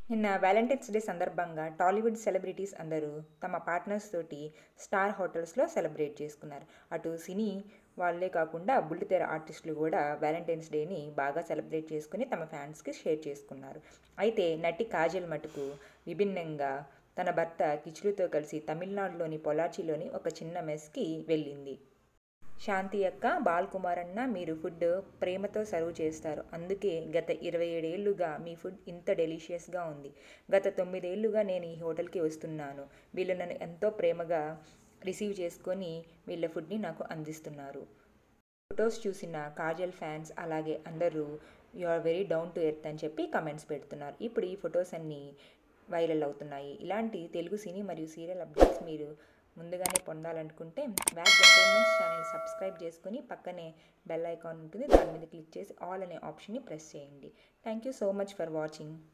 నిన్న Valentine's day సందర్భంగా Tollywood celebrities అందరూ తమ పార్ట్నర్స్ తోటి స్టార్ హోటల్స్లో సెలబ్రేట్ చేసుకున్నారు అటు సినీ వాళ్ళే కాకుండా బుల్లితెర ఆర్టిస్టులు కూడా వ్యాలంటైన్స్ డేని బాగా సెలబ్రేట్ చేసుకుని తమ ఫ్యాన్స్కి షేర్ చేసుకున్నారు అయితే నటి కాజల్ మటుకు విభిన్నంగా తన భర్త కిచులుతో కలిసి తమిళనాడులోని పొలాచిలోని ఒక చిన్న మెస్కి వెళ్ళింది శాంతి అక్క బాల్ కుమార్ అన్న మీరు ఫుడ్ ప్రేమతో సర్వ్ చేస్తారు అందుకే గత ఇరవై ఏడేళ్లుగా మీ ఫుడ్ ఇంత డెలిషియస్గా ఉంది గత తొమ్మిదేళ్లుగా నేను ఈ హోటల్కి వస్తున్నాను వీళ్ళు నన్ను ఎంతో ప్రేమగా రిసీవ్ చేసుకొని వీళ్ళ ఫుడ్ని నాకు అందిస్తున్నారు ఫొటోస్ చూసిన కాజల్ ఫ్యాన్స్ అలాగే అందరూ you are very down to earth అని చెప్పి కమెంట్స్ పెడుతున్నారు ఇప్పుడు ఈ ఫొటోస్ అన్నీ వైరల్ అవుతున్నాయి ఇలాంటి తెలుగు సినీ మరియు సీరియల్ అప్డేట్స్ మీరు ముందుగానే పొందాలనుకుంటే వ్యాక్ ఎంటర్టైన్మెంట్స్ ఛానల్ సబ్స్క్రైబ్ చేసుకుని పక్కనే బెల్ ఐకాన్ ఉంటుంది దాని మీద క్లిక్ చేసి ఆల్ అనే ఆప్షన్ని ప్రెస్ చేయండి thank you so much for watching